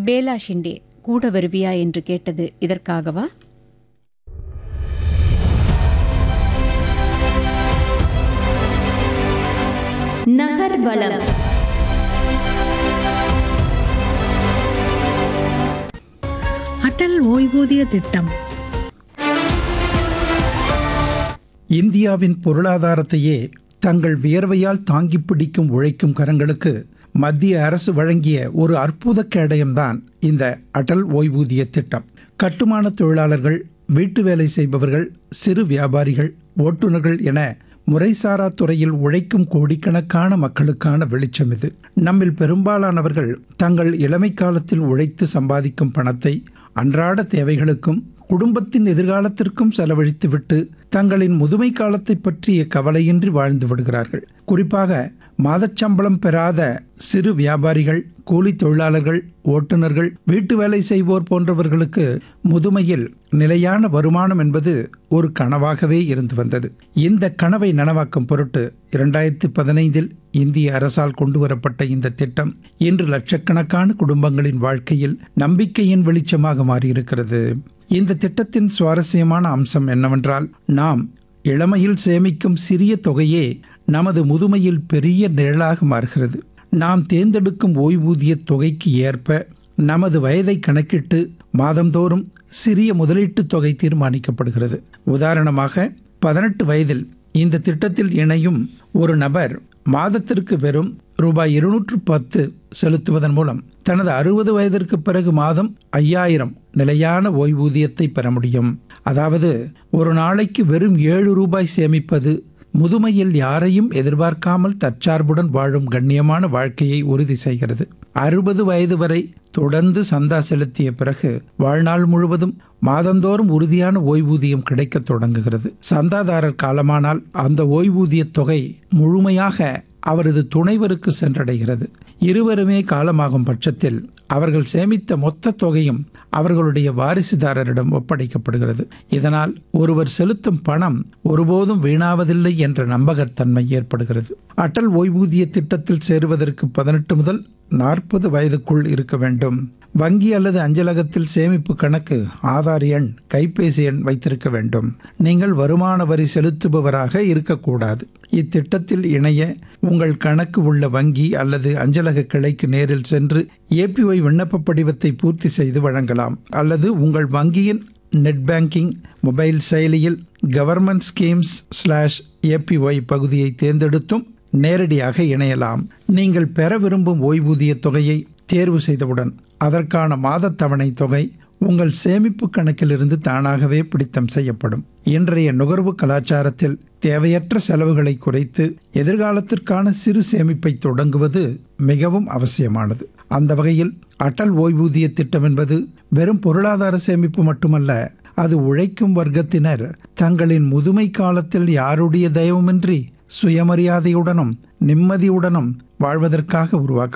Bela Shinde கூட வருவியா என்று கேட்டது இதற்காகவா நகர்வலம் அடல் ஓய்வூதிய திட்டம் இந்தியாவின் பொருளாதாரத்தையே தங்கள் வியர்வையால் தாங்கிப் பிடிக்கும் உழைக்கும் கரங்களுக்கு மத்திய அரசு வழங்கிய ஒரு அற்புத கேடயம்தான் இந்த அடல் ஓய்வூதிய திட்டம் கட்டுமான தொழிலாளர்கள் வீட்டு வேலை செய்பவர்கள் சிறு வியாபாரிகள் ஓட்டுநர்கள் என முறைசாரா துறையில் உழைக்கும் கோடிக்கணக்கான மக்களுக்கான வெளிச்சம் இது நம்மில் பெரும்பாலானவர்கள் தங்கள் இளமை காலத்தில் உழைத்து சம்பாதிக்கும் பணத்தை அன்றாட தேவைகளுக்கும் குடும்பத்தின் எதிர்காலத்திற்கும் செலவழித்துவிட்டு தங்களின் முதுமை காலத்தை பற்றிய கவலையின்றி வாழ்ந்து விடுகிறார்கள் குறிப்பாக மாதச்சம்பளம் பெறாத சிறு வியாபாரிகள் கூலி தொழிலாளர்கள் ஓட்டுநர்கள் வீட்டு வேலை செய்வோர் போன்றவர்களுக்கு முதுமையில் நிலையான வருமானம் என்பது ஒரு கனவாகவே இருந்து வந்தது இந்த கனவை நனவாக்கும் பொருட்டு இரண்டாயிரத்தி பதினைந்தில் இந்திய அரசால் கொண்டு வரப்பட்ட இந்த திட்டம் இன்று லட்சக்கணக்கான குடும்பங்களின் வாழ்க்கையில் நம்பிக்கையின் வெளிச்சமாக மாறியிருக்கிறது இந்த திட்டத்தின் சுவாரஸ்யமான அம்சம் என்னவென்றால் நாம் இளமையில் சேமிக்கும் சிறிய தொகையே நமது முதுமையில் பெரிய நிழலாக மாறுகிறது நாம் தேர்ந்தெடுக்கும் ஓய்வூதிய தொகைக்கு ஏற்ப நமது வயதை கணக்கிட்டு மாதந்தோறும் சிறிய முதலீட்டுத் தொகை தீர்மானிக்கப்படுகிறது உதாரணமாக பதினெட்டு வயதில் இந்த திட்டத்தில் இணையும் ஒரு நபர் மாதத்திற்கு வெறும் ரூபாய் இருநூற்று பத்து செலுத்துவதன் மூலம் தனது அறுபது வயதிற்கு பிறகு மாதம் ஐயாயிரம் நிலையான ஓய்வூதியத்தை பெற முடியும் அதாவது ஒரு நாளைக்கு வெறும் ஏழு ரூபாய் சேமிப்பது முதுமையில் யாரையும் எதிர்பார்க்காமல் தற்சார்புடன் வாழும் கண்ணியமான வாழ்க்கையை உறுதி செய்கிறது அறுபது வயது வரை தொடர்ந்து சந்தா செலுத்திய பிறகு வாழ்நாள் முழுவதும் மாதந்தோறும் உறுதியான ஓய்வூதியம் கிடைக்கத் தொடங்குகிறது சந்தாதாரர் காலமானால் அந்த ஓய்வூதிய தொகை முழுமையாக அவரது துணைவருக்கு சென்றடைகிறது இருவருமே காலமாகும் பட்சத்தில் அவர்கள் சேமித்த மொத்த தொகையும் அவர்களுடைய வாரிசுதாரரிடம் ஒப்படைக்கப்படுகிறது இதனால் ஒருவர் செலுத்தும் பணம் ஒருபோதும் வீணாவதில்லை என்ற நம்பகத்தன்மை ஏற்படுகிறது அடல் ஓய்வூதிய திட்டத்தில் சேருவதற்கு பதினெட்டு முதல் நாற்பது வயதுக்குள் இருக்க வேண்டும் வங்கி அல்லது அஞ்சலகத்தில் சேமிப்பு கணக்கு ஆதார் எண் கைபேசி எண் வைத்திருக்க வேண்டும் நீங்கள் வருமான வரி செலுத்துபவராக இருக்கக்கூடாது இத்திட்டத்தில் இணைய உங்கள் கணக்கு உள்ள வங்கி அல்லது அஞ்சலக கிளைக்கு நேரில் சென்று ஏபிஒய் விண்ணப்ப படிவத்தை பூர்த்தி செய்து வழங்கலாம் அல்லது உங்கள் வங்கியின் நெட் பேங்கிங் மொபைல் செயலியில் கவர்மெண்ட் ஸ்கீம்ஸ் ஸ்லாஷ் ஏபிஒய் பகுதியை தேர்ந்தெடுத்தும் நேரடியாக இணையலாம் நீங்கள் பெற விரும்பும் ஓய்வூதிய தொகையை தேர்வு செய்தவுடன் அதற்கான மாதத் தவணை தொகை உங்கள் சேமிப்பு கணக்கிலிருந்து தானாகவே பிடித்தம் செய்யப்படும் இன்றைய நுகர்வு கலாச்சாரத்தில் தேவையற்ற செலவுகளை குறைத்து எதிர்காலத்திற்கான சிறு சேமிப்பை தொடங்குவது மிகவும் அவசியமானது அந்த வகையில் அடல் ஓய்வூதிய திட்டம் என்பது வெறும் பொருளாதார சேமிப்பு மட்டுமல்ல அது உழைக்கும் வர்க்கத்தினர் தங்களின் முதுமை காலத்தில் யாருடைய தயவுமின்றி சுயமரியாதையுடனும் நிம்மதியுடனும் வாழ்வதற்காக உருவாக்க